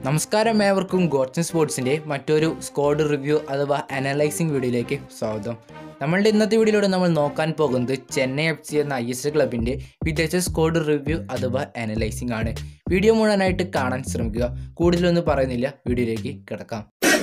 നമസ്കാരം ഏവർക്കും ഗോഡ്സൺ സ്പോർട്സിൻ്റെ മറ്റൊരു സ്കോഡ് റിവ്യൂ അഥവാ അനലൈസിംഗ് വീഡിയോയിലേക്ക് സ്വാഗതം നമ്മളുടെ ഇന്നത്തെ വീഡിയോയിലൂടെ നമ്മൾ നോക്കാൻ പോകുന്നത് ചെന്നൈ എഫ് സി എന്ന ഐ എസ് ക്ലബിൻ്റെ വിദേശ സ്കോഡ് റിവ്യൂ അഥവാ അനലൈസിംഗ് ആണ് വീഡിയോ മുഴുവനായിട്ട് കാണാൻ ശ്രമിക്കുക കൂടുതലൊന്നും പറയുന്നില്ല വീഡിയോയിലേക്ക് കിടക്കാം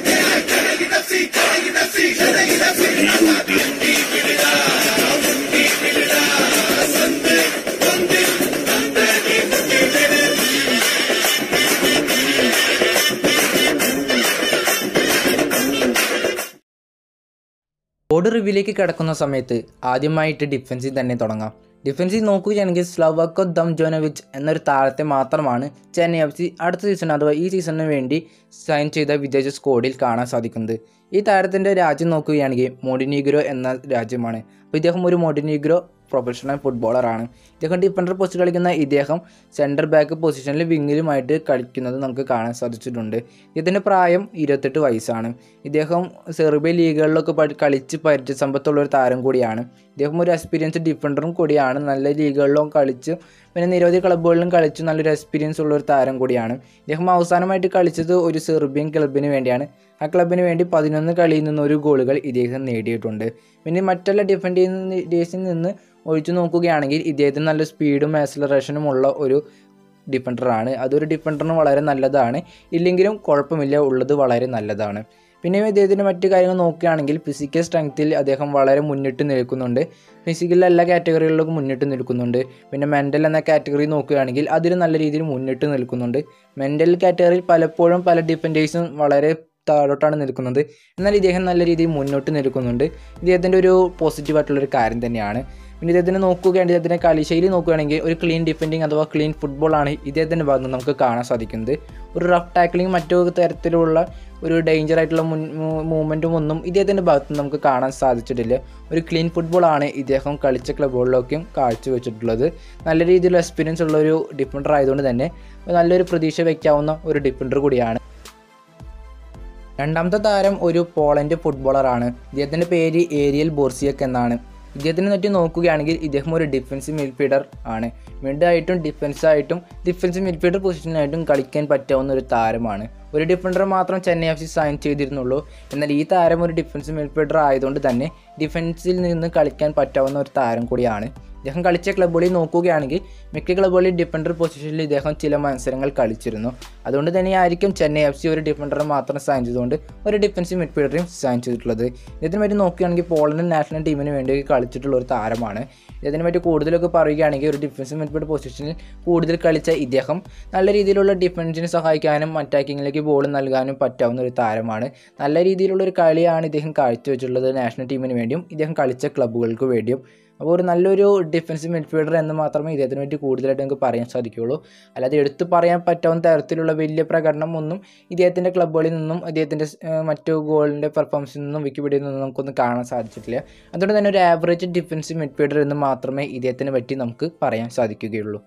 ബോർഡ് റിവ്യൂലേക്ക് കിടക്കുന്ന സമയത്ത് ആദ്യമായിട്ട് ഡിഫൻസിൽ തന്നെ തുടങ്ങാം ഡിഫൻസിൽ നോക്കുകയാണെങ്കിൽ സ്ലവക്കോ ദംജോനവിച്ച് എന്നൊരു താരത്തെ മാത്രമാണ് ചെന്നൈ എഫ് സി അടുത്ത സീസൺ അഥവാ ഈ സീസണിന് വേണ്ടി സൈൻ ചെയ്ത വിദേശ സ്ക്വാഡിൽ കാണാൻ സാധിക്കുന്നത് ഈ താരത്തിൻ്റെ രാജ്യം നോക്കുകയാണെങ്കിൽ മോഡിനീഗ്രോ എന്ന രാജ്യമാണ് അപ്പോൾ ഇദ്ദേഹം ഒരു മോഡിനീഗ്രോ പ്രൊഫഷണൽ ഫുട്ബോളറാണ് ഇദ്ദേഹം ഡിഫൻഡർ പോസ്റ്റ് കളിക്കുന്ന ഇദ്ദേഹം സെൻറ്റർ ബാക്ക് പൊസിഷനിൽ വിങ്ങിലുമായിട്ട് കളിക്കുന്നത് നമുക്ക് കാണാൻ സാധിച്ചിട്ടുണ്ട് ഇതിൻ്റെ പ്രായം ഇരുപത്തെട്ട് വയസ്സാണ് ഇദ്ദേഹം സെർബിയ ലീഗുകളിലൊക്കെ പഠി- കളിച്ച് പരിചയസമ്പത്തുള്ള ഒരു താരം കൂടിയാണ് ഇദ്ദേഹം ഒരു എക്സ്പീരിയൻസ് ഡിഫൻഡറും കൂടിയാണ് നല്ല ലീഗുകളിലും കളിച്ച് പിന്നെ നിരവധി ക്ലബ്ബുകളിലും കളിച്ച് നല്ലൊരു എക്സ്പീരിയൻസ് ഉള്ള ഒരു താരം കൂടിയാണ് ഇദ്ദേഹം അവസാനമായിട്ട് കളിച്ചത് ഒരു സെർബിയൻ ക്ലബിന് വേണ്ടിയാണ് ആ ക്ലബിന് വേണ്ടി പതിനൊന്ന് കളിയിൽ നിന്ന് ഒരു ഗോളുകൾ ഇദ്ദേഹം നേടിയിട്ടുണ്ട് പിന്നെ മറ്റുള്ള ഡിഫൻഡേഴ്സിൽ നിന്ന് ഒഴിച്ചു നോക്കുകയാണെങ്കിൽ ഇദ്ദേഹത്തിന് നല്ല സ്പീഡും ആക്സലറേഷനും ഉള്ള ഒരു ഡിഫൻഡറാണ് അതൊരു ഡിഫൻഡറിന് വളരെ നല്ലതാണ് ഇല്ലെങ്കിലും കുഴപ്പമില്ല ഉള്ളത് വളരെ നല്ലതാണ് പിന്നെ ഇദ്ദേഹത്തിൻ്റെ മറ്റു കാര്യങ്ങൾ നോക്കുകയാണെങ്കിൽ ഫിസിക്കൽ സ്ട്രെങ്ത്തിൽ അദ്ദേഹം വളരെ മുന്നിട്ട് നിൽക്കുന്നുണ്ട് ഫിസിക്കൽ എല്ലാ കാറ്റഗറികളിലും മുന്നിട്ട് നിൽക്കുന്നുണ്ട് പിന്നെ മെൻ്റൽ എന്ന കാറ്റഗറി നോക്കുകയാണെങ്കിൽ അതിൽ നല്ല രീതിയിൽ മുന്നിട്ട് നിൽക്കുന്നുണ്ട് മെൻ്റൽ കാറ്റഗറിയിൽ പലപ്പോഴും പല ഡിഫൻഡേഴ്സും വളരെ താഴോട്ടാണ് നിൽക്കുന്നത് എന്നാൽ ഇദ്ദേഹം നല്ല രീതിയിൽ മുന്നോട്ട് നിൽക്കുന്നുണ്ട് ഇദ്ദേഹത്തിൻ്റെ ഒരു പോസിറ്റീവായിട്ടുള്ളൊരു കാര്യം തന്നെയാണ് പിന്നെ ഇദ്ദേഹത്തിനെ നോക്കുകയാണെങ്കിൽ ഇദ്ദേഹത്തിൻ്റെ കളിശൈലി നോക്കുകയാണെങ്കിൽ ഒരു ക്ലീൻ ഡിഫെൻഡിങ് അഥവാ ക്ലീൻ ഫുട്ബോളാണ് ഇദ്ദേഹത്തിൻ്റെ ഭാഗത്ത് നിന്ന് നമുക്ക് കാണാൻ സാധിക്കുന്നത് ഒരു റഫ് ടാക്ലിംഗ് മറ്റു തരത്തിലുള്ള ഒരു ഡേഞ്ചർ ആയിട്ടുള്ള മുൻ മൂവ്മെൻറ്റും ഒന്നും ഇദ്ദേഹത്തിൻ്റെ ഭാഗത്ത് നിന്ന് നമുക്ക് കാണാൻ സാധിച്ചിട്ടില്ല ഒരു ക്ലീൻ ഫുട്ബോളാണ് ഇദ്ദേഹം കളിച്ച ക്ലബുകളിലൊക്കെയും കാഴ്ചവെച്ചിട്ടുള്ളത് നല്ല രീതിയിലുള്ള എക്സ്പീരിയൻസ് ഉള്ള ഒരു ഡിഫൻഡർ ആയതുകൊണ്ട് തന്നെ നല്ലൊരു പ്രതീക്ഷ വയ്ക്കാവുന്ന ഒരു ഡിഫൻഡർ കൂടിയാണ് രണ്ടാമത്തെ താരം ഒരു പോളണ്ട് ഫുട്ബോളറാണ് ഇദ്ദേഹത്തിൻ്റെ പേര് ഏരിയൽ ബോർസിയക്ക് എന്നാണ് ഇദ്ദേഹത്തിനെ പറ്റി നോക്കുകയാണെങ്കിൽ ഇദ്ദേഹം ഒരു ഡിഫൻസീവ് മിഡ്ഫീൽഡർ ആണ് മിഡായിട്ടും ഡിഫൻസായിട്ടും ഡിഫൻസീവ് മിഡ്ഫീൽഡർ പൊസിഷനായിട്ടും കളിക്കാൻ പറ്റാവുന്ന ഒരു താരമാണ് ഒരു ഡിഫൻഡർ മാത്രം ചെന്നൈ എഫ് സി സൈൻ ചെയ്തിരുന്നുള്ളൂ എന്നാൽ ഈ താരം ഒരു ഡിഫൻസീവ് മിഡ്ഫീൽഡർ ആയതുകൊണ്ട് തന്നെ ഡിഫൻസിൽ നിന്ന് കളിക്കാൻ പറ്റാവുന്ന ഒരു താരം കൂടിയാണ് ഇദ്ദേഹം കളിച്ച ക്ലബ്ബുകളിൽ നോക്കുകയാണെങ്കിൽ മിക്ക ക്ലബ്ബുകളിൽ ഡിഫൻഡർ പൊസിഷനിൽ ഇദ്ദേഹം ചില മത്സരങ്ങൾ കളിച്ചിരുന്നു അതുകൊണ്ട് തന്നെ ആയിരിക്കും ചെന്നൈ എഫ് സി ഒരു ഡിഫൻഡറെ മാത്രം സൈൻ ചെയ്തുകൊണ്ട് ഒരു ഡിഫൻസീവ് മിഡ്ഫീൽഡറെയും സൈൻ ചെയ്തിട്ടുള്ളത് ഇതിനെ പറ്റി നോക്കുകയാണെങ്കിൽ പോളണ്ട് നാഷണൽ ടീമിന് വേണ്ടി കളിച്ചിട്ടുള്ള ഒരു താരമാണ് ഇതിനെ പറ്റി കൂടുതലൊക്കെ പറയുകയാണെങ്കിൽ ഒരു ഡിഫൻസീവ് മിഡ്ഫീൽഡ് പൊസിഷനിൽ കൂടുതൽ കളിച്ച ഇദ്ദേഹം നല്ല രീതിയിലുള്ള ഡിഫൻസിനെ സഹായിക്കാനും അറ്റാക്കിങ്ങിലേക്ക് ബോൾ നൽകാനും പറ്റാവുന്ന ഒരു താരമാണ് നല്ല രീതിയിലുള്ള ഒരു കളിയാണ് ഇദ്ദേഹം കാഴ്ചവെച്ചിട്ടുള്ളത് നാഷണൽ ടീമിന് വേണ്ടിയും ഇദ്ദേഹം കളിച്ച ക്ലബ്ബുകൾക്ക് വേണ്ടിയും അപ്പോൾ ഒരു നല്ലൊരു ഡിഫൻസീവ് മിഡ്ഫീൽഡർ എന്ന് മാത്രമേ ഇദ്ദേഹത്തിന് വേണ്ടി കൂടുതലായിട്ട് നമുക്ക് പറയാൻ സാധിക്കുകയുള്ളൂ അല്ലാതെ എടുത്തു പറയാൻ പറ്റാവുന്ന തരത്തിലുള്ള വലിയ പ്രകടനം ഒന്നും ഇദ്ദേഹത്തിൻ്റെ ക്ലബ്ബുകളിൽ നിന്നും ഇദ്ദേഹത്തിൻ്റെ മറ്റു ഗോളിൻ്റെ പെർഫോമൻസിൽ നിന്നും വിക്കിപീഡിയയിൽ നിന്നും നമുക്കൊന്നും കാണാൻ സാധിച്ചിട്ടില്ല അതുകൊണ്ട് തന്നെ ഒരു ആവറേജ് ഡിഫൻസീവ് മിഡ്ഫീൽഡർ എന്ന് മാത്രമേ ഇദ്ദേഹത്തിനെ പറ്റി നമുക്ക് പറയാൻ സാധിക്കുകയുള്ളൂ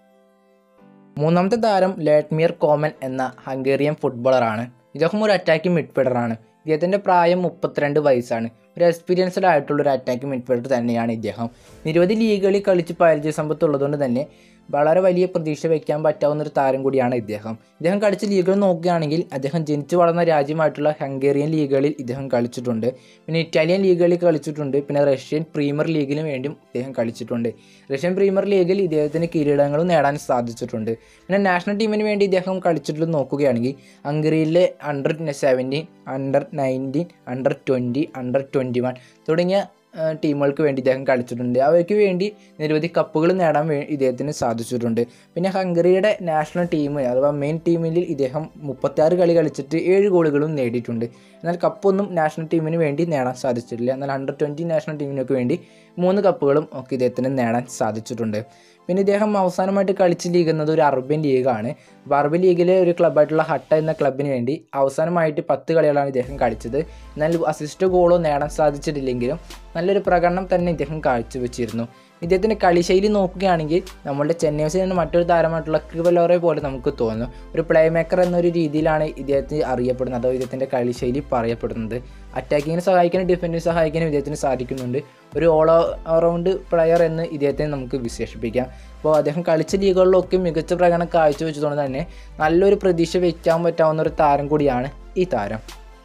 മൂന്നാമത്തെ താരം ലേറ്റ്മിയർ കോമൻ എന്ന ഹംഗേറിയൻ ഫുട്ബോളറാണ് ഇദ്ദേഹം ഒരു അറ്റാക്കിംഗ് മിഡ്ഫീൽഡറാണ് ഇദ്ദേഹത്തിൻ്റെ പ്രായം മുപ്പത്തിരണ്ട് വയസ്സാണ് ഒരു എക്സ്പീരിയൻസ്ഡ് ആയിട്ടുള്ള ഒരു അറ്റാക്കിംഗ് മിഡ്ഫീൽഡർ തന്നെയാണ് ഇദ്ദേഹം നിരവധി ലീഗുകളിൽ കളിച്ച് പരിചയ സമ്പത്തുള്ളതുകൊണ്ട് തന്നെ വളരെ വലിയ പ്രതീക്ഷ വയ്ക്കാൻ പറ്റാവുന്ന ഒരു താരം കൂടിയാണ് ഇദ്ദേഹം ഇദ്ദേഹം കളിച്ച ലീഗുകൾ നോക്കുകയാണെങ്കിൽ അദ്ദേഹം ജനിച്ചു വളർന്ന രാജ്യമായിട്ടുള്ള ഹംഗേറിയൻ ലീഗുകളിൽ ഇദ്ദേഹം കളിച്ചിട്ടുണ്ട് പിന്നെ ഇറ്റാലിയൻ ലീഗുകളിൽ കളിച്ചിട്ടുണ്ട് പിന്നെ റഷ്യൻ പ്രീമിയർ ലീഗിന് വേണ്ടിയും ഇദ്ദേഹം കളിച്ചിട്ടുണ്ട് റഷ്യൻ പ്രീമിയർ ലീഗിൽ ഇദ്ദേഹത്തിന് കിരീടങ്ങളും നേടാൻ സാധിച്ചിട്ടുണ്ട് പിന്നെ നാഷണൽ ടീമിന് വേണ്ടി ഇദ്ദേഹം കളിച്ചിട്ടുള്ളത് നോക്കുകയാണെങ്കിൽ ഹംഗറിയിലെ under seventeen under nineteen under twenty under twenty one തുടങ്ങിയ ആ, ടീമുകൾക്ക് വേണ്ടി ഇദ്ദേഹം കളിച്ചിട്ടുണ്ട് അവയ്ക്ക് വേണ്ടി നിരവധി കപ്പുകൾ നേടാൻ വേ ഇദ്ദേഹത്തിന് സാധിച്ചിട്ടുണ്ട് പിന്നെ ഹംഗറിയുടെ നാഷണൽ ടീം അഥവാ മെയിൻ ടീമിൽ ഇദ്ദേഹം മുപ്പത്തിയാറ് കളി കളിച്ചിട്ട് ഏഴ് ഗോളുകളും നേടിയിട്ടുണ്ട് എന്നാൽ കപ്പൊന്നും നാഷണൽ ടീമിന് വേണ്ടി നേടാൻ സാധിച്ചിട്ടില്ല എന്നാൽ അണ്ടർ ട്വൻറ്റി നാഷണൽ ടീമിനൊക്കെ വേണ്ടി മൂന്ന് കപ്പുകളും ഒക്കെ ഇദ്ദേഹത്തിന് നേടാൻ സാധിച്ചിട്ടുണ്ട് പിന്നെ ഇദ്ദേഹം അവസാനമായിട്ട് കളിച്ച് ലീഗ് എന്നത് ഒരു അറബ്യൻ ലീഗാണ് അപ്പോൾ അറബ്യൻ ലീഗിലെ ഒരു ക്ലബ്ബായിട്ടുള്ള ഹട്ട എന്ന ക്ലബിന് വേണ്ടി അവസാനമായിട്ട് പത്ത് കളികളാണ് ഇദ്ദേഹം കളിച്ചത് എന്നാൽ അസിസ്റ്റ് ഗോളോ നേടാൻ സാധിച്ചിട്ടില്ലെങ്കിലും നല്ലൊരു പ്രകടനം തന്നെ ഇദ്ദേഹം കാഴ്ചവെച്ചിരുന്നു ഇദ്ദേഹത്തിൻ്റെ കളിശൈലി നോക്കുകയാണെങ്കിൽ നമ്മുടെ ചെന്നൈ എഫ് സി എന്ന മറ്റൊരു താരമായിട്ടുള്ള ക്രിവലോറെ പോലെ നമുക്ക് തോന്നും ഒരു പ്ലേ മേക്കർ എന്നൊരു രീതിയിലാണ് ഇദ്ദേഹത്തിന് അറിയപ്പെടുന്നത് അഥവാ ഇദ്ദേഹത്തിൻ്റെ കളിശൈലി പറയപ്പെടുന്നത് അറ്റാക്കിങ്ങിന് സഹായിക്കാനും ഡിഫൻഡിന് സഹായിക്കാനും ഇദ്ദേഹത്തിന് സാധിക്കുന്നുണ്ട് ഒരു ഓൾ റൗണ്ട് പ്ലെയർ എന്ന് ഇദ്ദേഹത്തെ നമുക്ക് വിശേഷിപ്പിക്കാം അപ്പോൾ അദ്ദേഹം കളിച്ച ലീഗുകളിലൊക്കെ മികച്ച പ്രകടനം കാഴ്ചവെച്ചതുകൊണ്ട് തന്നെ നല്ലൊരു പ്രതീക്ഷ വയ്ക്കാൻ പറ്റാവുന്ന ഒരു താരം കൂടിയാണ് ഈ താരം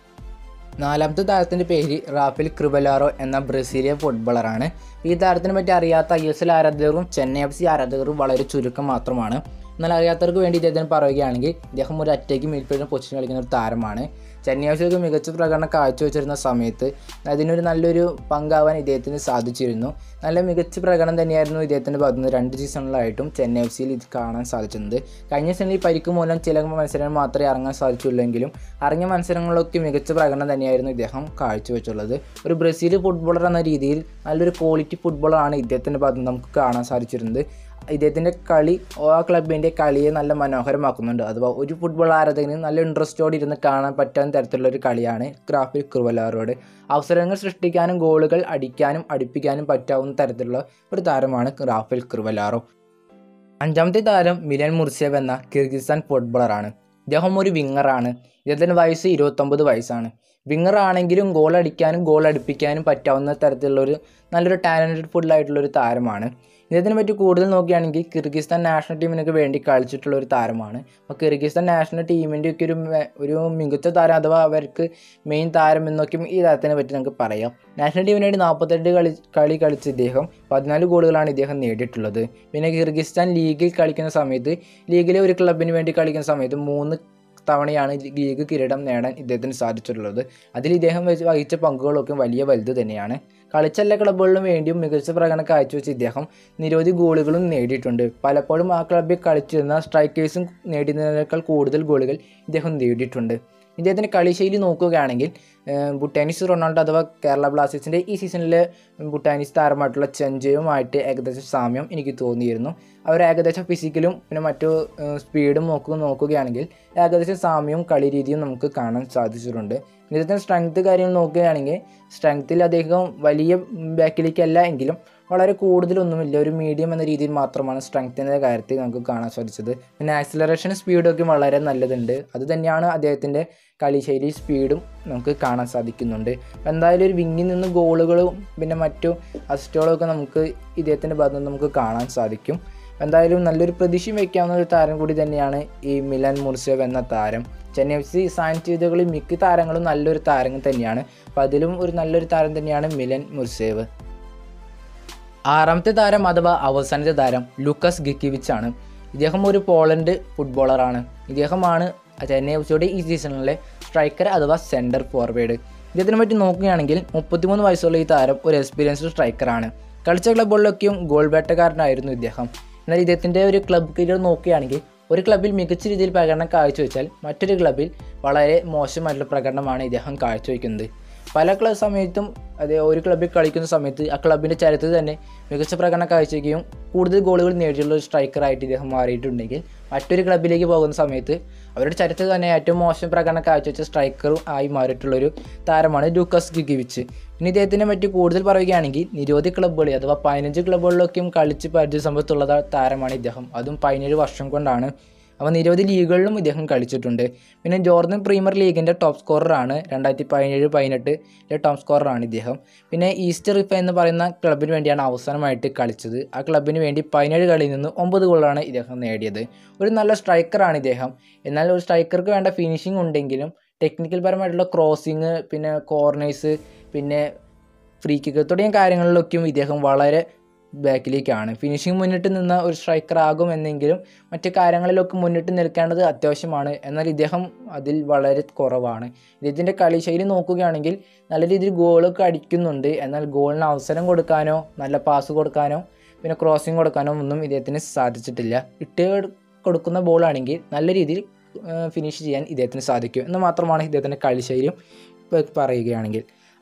നാലാമത്തെ താരത്തിൻ്റെ പേര് റാഫേൽ ക്രിബലാറോ എന്ന ബ്രസീലിയൻ ഫുട്ബോളറാണ് ഈ താരത്തിനെ പറ്റി അറിയാത്ത ഐ എസ് എൽ ആരാധകരും ചെന്നൈ എഫ് സി ആരാധകരും വളരെ ചുരുക്കം മാത്രമാണ് എന്നാൽ അറിയാത്തവർക്ക് വേണ്ടി ഇദ്ദേഹത്തിന് പറയുകയാണെങ്കിൽ ഇദ്ദേഹം ഒരു അറ്റയ്ക്ക് മിഡ്ഫീൽഡിന് പൊസിഷൻ കളിക്കുന്ന ഒരു താരമാണ് ചെന്നൈ എഫ് സിക്ക് മികച്ച പ്രകടനം കാഴ്ചവെച്ചിരുന്ന സമയത്ത് അതിനൊരു നല്ലൊരു പങ്കാവാൻ ഇദ്ദേഹത്തിന് സാധിച്ചിരുന്നു നല്ല മികച്ച പ്രകടനം തന്നെയായിരുന്നു ഇദ്ദേഹത്തിൻ്റെ ഭാഗത്തു നിന്ന് രണ്ട് സീസണിലായിട്ടും ചെന്നൈ എഫ് സിയിൽ ഇത് കാണാൻ സാധിച്ചിട്ടുണ്ട് കഴിഞ്ഞ സീസണിൽ പരിക്ക് മൂലം ചില മത്സരങ്ങൾ മാത്രമേ ഇറങ്ങാൻ സാധിച്ചുള്ളെങ്കിലും ഇറങ്ങിയ മത്സരങ്ങളിലൊക്കെ മികച്ച പ്രകടനം തന്നെയായിരുന്നു ഇദ്ദേഹം കാഴ്ചവെച്ചുള്ളത് ഒരു ബ്രസീൽ ഫുട്ബോളർ എന്ന രീതിയിൽ നല്ലൊരു ക്വാളിറ്റി ഫുട്ബോളറാണ് ഇദ്ദേഹത്തിൻ്റെ ഭാഗത്ത് നിന്ന് നമുക്ക് കാണാൻ സാധിച്ചിരുന്നത് ഇദ്ദേഹത്തിൻ്റെ കളി ആ ക്ലബിൻ്റെ കളിയെ നല്ല മനോഹരമാക്കുന്നുണ്ട് അഥവാ ഒരു ഫുട്ബോൾ ആരാധകന് നല്ല ഇൻട്രസ്റ്റോടെ ഇരുന്ന് കാണാൻ പറ്റാവുന്ന തരത്തിലുള്ള ഒരു കളിയാണ് ഗ്രാഫിക് ക്രുവലാറോട് അവസരങ്ങൾ സൃഷ്ടിക്കാനും ഗോളുകൾ അടിക്കാനും അടുപ്പിക്കാനും പറ്റാവുന്ന തരത്തിലുള്ള ഒരു താരമാണ് റാഫേൽ ക്രുവലാറോ അഞ്ചാമത്തെ താരം മിലൻ മുർസേവ് എന്ന കിർഗിസ്ഥാൻ ഫുട്ബോളറാണ് ഇദ്ദേഹം ഒരു വിങ്ങറാണ് ഇദ്ദേഹത്തിൻ്റെ വയസ്സ് ഇരുപത്തൊമ്പത് വയസ്സാണ് വിങ്ങർ ആണെങ്കിലും ഗോൾ അടിക്കാനും ഗോൾ അടുപ്പിക്കാനും പറ്റാവുന്ന തരത്തിലുള്ള ഒരു നല്ലൊരു ടാലൻറ്റഡ് ഫുള്ളായിട്ടുള്ള ഒരു താരമാണ് ഇദ്ദേഹത്തിനെ പറ്റി കൂടുതൽ നോക്കുകയാണെങ്കിൽ കിർഗിസ്ഥാൻ നാഷണൽ ടീമിനൊക്കെ വേണ്ടി കളിച്ചിട്ടുള്ള ഒരു താരമാണ് അപ്പോൾ കിർഗിസ്ഥാൻ നാഷണൽ ടീമിൻ്റെ ഒക്കെ ഒരു മെ- ഒരു മികച്ച താരം അഥവാ അവർക്ക് മെയിൻ താരം എന്നൊക്കെയും ഈ താരത്തിനെ പറ്റി നമുക്ക് പറയാം നാഷണൽ ടീമിന് വേണ്ടി നാൽപ്പത്തെട്ട് കളി കളി കളിച്ച ഇദ്ദേഹം പതിനാല് ഗോളുകളാണ് ഇദ്ദേഹം നേടിയിട്ടുള്ളത് പിന്നെ കിർഗിസ്ഥാൻ ലീഗിൽ കളിക്കുന്ന സമയത്ത് ലീഗിലെ ഒരു ക്ലബിന് വേണ്ടി കളിക്കുന്ന സമയത്ത് മൂന്ന് തവണയാണ് ലീഗ് കിരീടം നേടാൻ ഇദ്ദേഹത്തിന് സാധിച്ചിട്ടുള്ളത് അതിൽ ഇദ്ദേഹം വെച്ച് വഹിച്ച പങ്കുകളൊക്കെ വലിയ വലുത് തന്നെയാണ് കളിച്ച എല്ലാ ക്ലബ്ബുകളിലും വേണ്ടിയും മികച്ച പ്രകടനം കാഴ്ചവെച്ച് ഇദ്ദേഹം നിരവധി ഗോളുകളും നേടിയിട്ടുണ്ട് പലപ്പോഴും ആ ക്ലബ്ബിൽ കളിച്ചിരുന്ന സ്ട്രൈക്കേഴ്സും നേടിയതിനേക്കാൾ കൂടുതൽ ഗോളുകൾ ഇദ്ദേഹം നേടിയിട്ടുണ്ട് ഇദ്ദേഹത്തിൻ്റെ കളിശൈലി നോക്കുകയാണെങ്കിൽ ഏഹ് ബുട്ടാനിസ് റൊണാൾഡോ അഥവാ കേരള ബ്ലാസ്റ്റേഴ്സിൻ്റെ ഈ സീസണിലെ ബുട്ടാനിസ് താരമായിട്ടുള്ള ചെഞ്ചയുമായിട്ട് ഏകദേശം സാമ്യം എനിക്ക് തോന്നിയിരുന്നു അവർ ഏകദേശം ഫിസിക്കലും പിന്നെ മറ്റു ഏഹ് സ്പീഡും നോക്കുക നോക്കുകയാണെങ്കിൽ ഏകദേശം സാമ്യവും കളി രീതിയും നമുക്ക് കാണാൻ സാധിച്ചിട്ടുണ്ട് ഇദ്ദേഹത്തിൻ്റെ സ്ട്രെങ്ത് കാര്യങ്ങൾ നോക്കുകയാണെങ്കിൽ സ്ട്രെങ്ത്തിൽ അദ്ദേഹം വലിയ ബാക്കിലേക്കല്ല എങ്കിലും വളരെ കൂടുതലൊന്നുമില്ല ഒരു മീഡിയം എന്ന രീതിയിൽ മാത്രമാണ് സ്ട്രെങ്ത്തിൻ്റെ കാര്യത്തിൽ നമുക്ക് കാണാൻ സാധിച്ചത് പിന്നെ ആക്സിലറേഷൻ സ്പീഡൊക്കെ വളരെ നല്ലതുണ്ട് അത് തന്നെയാണ് അദ്ദേഹത്തിൻ്റെ കളിശൈലി സ്പീഡും നമുക്ക് കാണാൻ സാധിക്കുന്നുണ്ട് എന്തായാലും ഒരു വിങ്ങിൽ നിന്ന് ഗോളുകളും പിന്നെ മറ്റു അസിസ്റ്റുകളും ഒക്കെ നമുക്ക് ഇദ്ദേഹത്തിൻ്റെ ഭാഗത്ത് നിന്ന് നമുക്ക് കാണാൻ സാധിക്കും എന്തായാലും നല്ലൊരു പ്രതീക്ഷയും വയ്ക്കാവുന്ന ഒരു താരം കൂടി തന്നെയാണ് ഈ മിലൻ മുർസേവ് എന്ന താരം ചെന്നൈ എഫ് സി സൈൻ ചെയ്തകളിൽ മിക്ക താരങ്ങളും നല്ലൊരു താരം തന്നെയാണ് അപ്പോൾ അതിലും ഒരു നല്ലൊരു താരം തന്നെയാണ് മിലൻ മുർസേവ് ആറാമത്തെ താരം അഥവാ അവസാനത്തെ താരം ലൂക്കസ് ഗിക്കിവിച്ച് ആണ് ഇദ്ദേഹം ഒരു പോളണ്ട് ഫുട്ബോളറാണ് ഇദ്ദേഹമാണ് ചെന്നൈ എഫ് സിയുടെ ഈ സീസണിലെ സ്ട്രൈക്കർ അഥവാ സെൻറ്റർ ഫോർവേഡ് ഇദ്ദേഹത്തിനെ പറ്റി നോക്കുകയാണെങ്കിൽ മുപ്പത്തിമൂന്ന് വയസ്സുള്ള ഈ താരം ഒരു എക്സ്പീരിയൻസ്ഡ് സ്ട്രൈക്കറാണ് കളിച്ച ക്ലബുകളിലൊക്കെയും ഗോൾ വേട്ടക്കാരനായിരുന്നു ഇദ്ദേഹം എന്നാൽ ഇദ്ദേഹത്തിൻ്റെ ഒരു ക്ലബ് കരിയർ നോക്കുകയാണെങ്കിൽ ഒരു ക്ലബിൽ മികച്ച രീതിയിൽ പ്രകടനം കാഴ്ചവെച്ചാൽ മറ്റൊരു ക്ലബിൽ വളരെ മോശമായിട്ടുള്ള പ്രകടനമാണ് ഇദ്ദേഹം കാഴ്ചവെക്കുന്നത് പല ക്ലബ് സമയത്തും അതെ ഒരു ക്ലബ്ബിൽ കളിക്കുന്ന സമയത്ത് ആ ക്ലബിൻ്റെ ചരിത്രത്തിൽ തന്നെ മികച്ച പ്രകടനം കാഴ്ചവെക്കുകയും കൂടുതൽ ഗോളുകൾ നേടിയുള്ള ഒരു സ്ട്രൈക്കറായിട്ട് ഇദ്ദേഹം മാറിയിട്ടുണ്ടെങ്കിൽ മറ്റൊരു ക്ലബിലേക്ക് പോകുന്ന സമയത്ത് അവരുടെ ചരിത്രത്തിൽ തന്നെ ഏറ്റവും മോശം പ്രകടനം കാഴ്ചവെച്ച സ്ട്രൈക്കറും ആയി മാറിയിട്ടുള്ളൊരു താരമാണ് ലൂക്കസ് ഗിഗിവിച്ച് ഇനി ഇദ്ദേഹത്തിനെ പറ്റി കൂടുതൽ പറയുകയാണെങ്കിൽ നിരവധി ക്ലബ്ബുകളിൽ അഥവാ പതിനഞ്ച് ക്ലബ്ബുകളിലൊക്കെയും കളിച്ച് പരിചയസമ്പത്തുള്ള താ- താരമാണ് ഇദ്ദേഹം അതും പതിനേഴ് വർഷം കൊണ്ടാണ് അപ്പോൾ നിരവധി ലീഗുകളിലും ഇദ്ദേഹം കളിച്ചിട്ടുണ്ട് പിന്നെ ജോർദൻ പ്രീമിയർ ലീഗിൻ്റെ ടോപ്പ് സ്കോററാണ് രണ്ടായിരത്തി പതിനേഴ് പതിനെട്ടിലെ ടോപ്പ് സ്കോററാണ് ഇദ്ദേഹം പിന്നെ ഈസ്റ്റ് റിഫ എന്ന് പറയുന്ന ക്ലബിന് വേണ്ടിയാണ് അവസാനമായിട്ട് കളിച്ചത് ആ ക്ലബിന് വേണ്ടി പതിനേഴ് കളിയിൽ നിന്ന് ഒമ്പത് ഗോളാണ് ഇദ്ദേഹം നേടിയത് ഒരു നല്ല സ്ട്രൈക്കറാണ് ഇദ്ദേഹം എന്നാൽ ഒരു സ്ട്രൈക്കർക്ക് വേണ്ട ഫിനിഷിംഗ് ഉണ്ടെങ്കിലും ടെക്നിക്കൽ പരമായിട്ടുള്ള ക്രോസിങ് പിന്നെ കോർണേഴ്സ് പിന്നെ ഫ്രീ കിക്ക് തുടങ്ങിയ കാര്യങ്ങളിലൊക്കെയും ഇദ്ദേഹം വളരെ ബാക്കിലേക്കാണ് ഫിനിഷിംഗ് മുന്നിട്ട് നിന്ന ഒരു സ്ട്രൈക്കർ ആകുമെന്നെങ്കിലും മറ്റു കാര്യങ്ങളിലൊക്കെ മുന്നിട്ട് നിൽക്കേണ്ടത് അത്യാവശ്യമാണ് എന്നാൽ ഇദ്ദേഹം അതിൽ വളരെ കുറവാണ് ഇദ്ദേഹത്തിൻ്റെ കളിശൈലി നോക്കുകയാണെങ്കിൽ നല്ല രീതിയിൽ ഗോളൊക്കെ അടിക്കുന്നുണ്ട് എന്നാൽ ഗോളിന് അവസരം കൊടുക്കാനോ നല്ല പാസ് കൊടുക്കാനോ പിന്നെ ക്രോസിങ് കൊടുക്കാനോ ഒന്നും ഇദ്ദേഹത്തിന് സാധിച്ചിട്ടില്ല ഇട്ട് കൊടുക്കുന്ന ബോളാണെങ്കിൽ നല്ല രീതിയിൽ ഫിനിഷ് ചെയ്യാൻ ഇദ്ദേഹത്തിന് സാധിക്കും എന്ന് മാത്രമാണ് ഇദ്ദേഹത്തിൻ്റെ കളിശൈലിയും ഇപ്പം പറയുകയാണെങ്കിൽ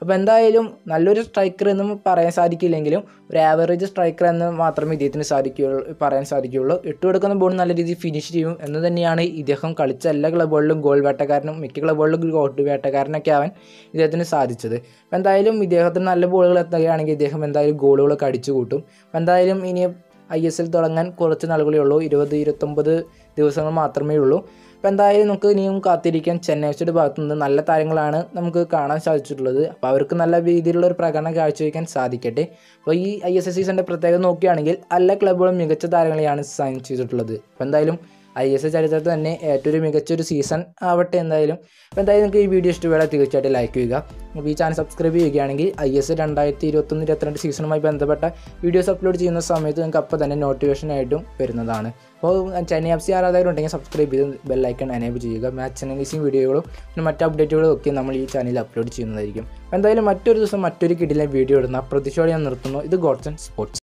അപ്പോൾ എന്തായാലും നല്ലൊരു സ്ട്രൈക്കർ എന്നും പറയാൻ സാധിക്കില്ലെങ്കിലും ഒരു ആവറേജ് സ്ട്രൈക്കർ എന്ന് മാത്രമേ ഇദ്ദേഹത്തിന് സാധിക്കുകയുള്ളൂ പറയാൻ സാധിക്കുകയുള്ളൂ ഇട്ട് കൊടുക്കുന്ന ബോൾ നല്ല രീതിയിൽ ഫിനിഷ് ചെയ്യും എന്ന് തന്നെയാണ് ഇദ്ദേഹം കളിച്ച എല്ലാ ക്ലബുകളിലും ഗോൾ വേട്ടക്കാരനും മിക്ക ക്ലബുകളിലും ഗോൾ വേട്ടക്കാരനൊക്കെ ആവാൻ ഇദ്ദേഹത്തിന് സാധിച്ചത് അപ്പോൾ എന്തായാലും ഇദ്ദേഹത്തിന് നല്ല ബോളുകൾ എത്തുകയാണെങ്കിൽ ഇദ്ദേഹം എന്തായാലും ഗോളുകളൊക്കെ അടിച്ചു കൂട്ടും അപ്പോൾ എന്തായാലും ഇനി ഐ എസ് എൽ തുടങ്ങാൻ കുറച്ച് നാളുകളേ ഉള്ളൂ ഇരുപത് ഇരുപത്തൊമ്പത് ദിവസങ്ങൾ മാത്രമേ ഉള്ളൂ അപ്പോൾ എന്തായാലും നമുക്ക് ഇനിയും കാത്തിരിക്കാൻ ചെന്നൈ എഫ് സിയുടെ ഭാഗത്തു നിന്ന് നല്ല താരങ്ങളാണ് നമുക്ക് കാണാൻ സാധിച്ചിട്ടുള്ളത് അപ്പോൾ അവർക്ക് നല്ല രീതിയിലുള്ള ഒരു പ്രകടനം കാഴ്ചവെക്കാൻ സാധിക്കട്ടെ അപ്പോൾ ഈ ഐ എസ് എസ് സീസണിൻ്റെ പ്രത്യേകത നോക്കുകയാണെങ്കിൽ എല്ലാ ക്ലബുകളും മികച്ച താരങ്ങളെയാണ് സൈൻ ചെയ്തിട്ടുള്ളത് അപ്പോൾ എന്തായാലും ഐ എസ് എൽ ചരിത്രത്തിൽ തന്നെ ഏറ്റവും ഒരു മികച്ച ഒരു സീസൺ ആവട്ടെ എന്തായാലും അപ്പോൾ എന്തായാലും നിങ്ങൾക്ക് ഈ വീഡിയോ ഇഷ്ടപ്പെടാൻ തീർച്ചയായിട്ടും ലൈക്ക് ചെയ്യുക അപ്പോൾ ഈ ചാനൽ സബ്സ്ക്രൈബ് ചെയ്യുകയാണെങ്കിൽ ഐ എസ് രണ്ടായിരത്തി ഇരുപത്തൊന്ന് ഇരുപത്തിരണ്ട് സീസണുമായി ബന്ധപ്പെട്ട വീഡിയോസ് അപ്ലോഡ് ചെയ്യുന്ന സമയത്ത് നിങ്ങൾക്ക് അപ്പോൾ തന്നെ നോട്ടിഫിക്കേഷൻ ആയിട്ടും വരുന്നതാണ് അപ്പോൾ ചെന്നൈ എഫ് സി ആരാധകരുണ്ടെങ്കിൽ സബ്സ്ക്രൈബ് ചെയ്ത് ബെല്ലൈക്കൺ എനേബിൾ ചെയ്യുക മാച്ച് അനലൈസിങ് വീഡിയോകളും പിന്നെ മറ്റ് അപ്ഡേറ്റുകളും ഒക്കെ നമ്മൾ ഈ ചാനലിൽ അപ്ലോഡ് ചെയ്യുന്നതായിരിക്കും അപ്പോൾ എന്തായാലും മറ്റൊരു ദിവസം മറ്റൊരു കിടിലെ വീഡിയോ ഇടുന്ന പ്രതീക്ഷയോടെ ഞാൻ നിർത്തുന്നു ഇത് ഗോഡ്സൺ സ്പോർട്സ്